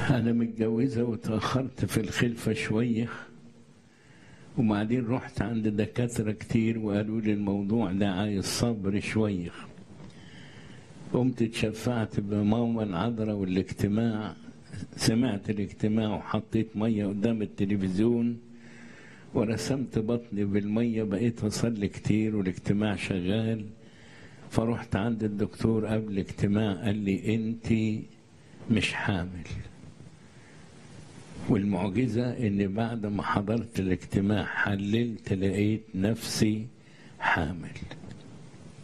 أنا متجوزة وتأخرت في الخلفة شوية وبعدين رحت عند دكاترة كتير وقالوا لي الموضوع ده عايز صبر شوية قمت اتشفعت بماما العذراء والاجتماع سمعت الاجتماع وحطيت مية قدام التلفزيون ورسمت بطني بالمية بقيت أصلي كتير والاجتماع شغال فرحت عند الدكتور قبل الاجتماع قال لي انت مش حامل والمعجزة ان بعد ما حضرت الاجتماع حللت لقيت نفسي حامل